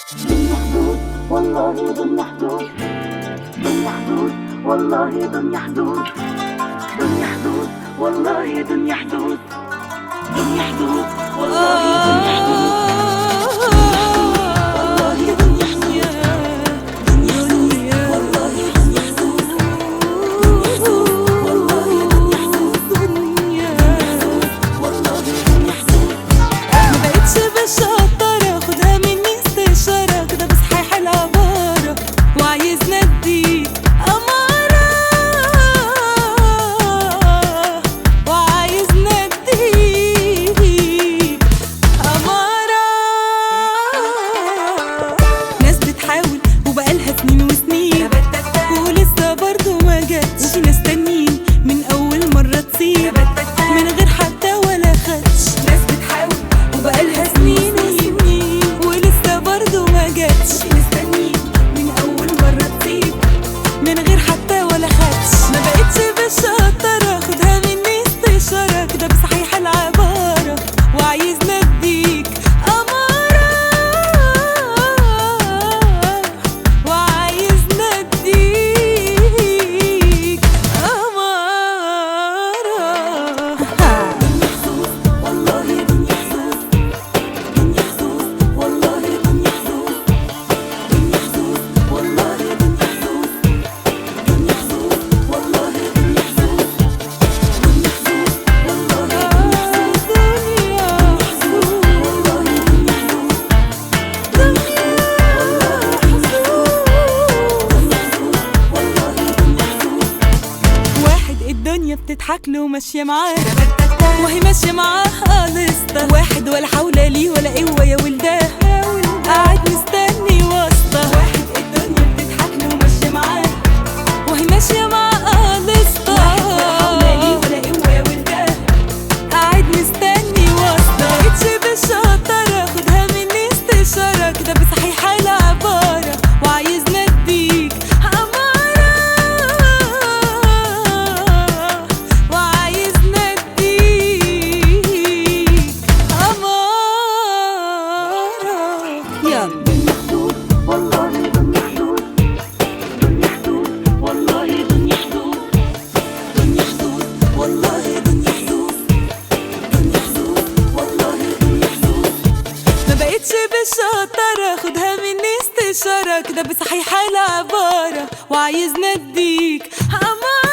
دنيا حدود والله دنيا حدود دنيا حدود والله دنيا حدود دنيا حدود والله دنيا حدود دنيا حدود والله دنيا حدود والله دنيا حدود دنيا حدود والله دنيا حدود والله دنيا حدود والله دنيا حدود ما بقتش بشطر اخدها مني استشارة كده بصحيح العبارة وعايز نديك أمارة وعايز نديك أمارة ناس بتحاول وبقالها سنين وسنين ولسه برضه ما جاتش وفي ناس تانيين من أول مرة تصير من غير حتى ولا خدش ناس بتحاول وبقالها سنين وسنين ولسه برضه ما جاتش وفي ناس تانيين من أول مرة تصير من غير حتى ولا خدش ما بقتش بالشطر اخدها مني استشارة كده بصحيح العبارة وعايز نديك أمارة وعايز نديك أمارة والله دنيا حدود دنيا حدود والله دنيا حدود دنيا حدود والله دنيا حدود دنيا حدود والله دنيا حدود دنيا حدود والله دنيا حدود دنيا والله دنيا حدود والله دنيا حدود واحد الدنيا بتضحك له ماشية معاه وهي ماشية معاه قلصة واحد ولا حول ليه ولا قوة يا ولداه قاعد مستني واسطة واحد الدنيا بتضحك له ماشية معاه وهي ماشية معاه قلصة قاعد مستني واسطة مبقتش بالشطر اخدها مني استشارة كده بصحيح العبارة وعايز نديك أمارة وعايز نديك أمارة يلا دنيا حدود والله دنيا حدود دنيا حدود والله دنيا حدود دنيا حدود والله دنيا حدود دنيا حدود والله دنيا حدود ما بقتش بالشطر اخدها مني استشارة كده بصحيح العبارة وعايز نديك أمارة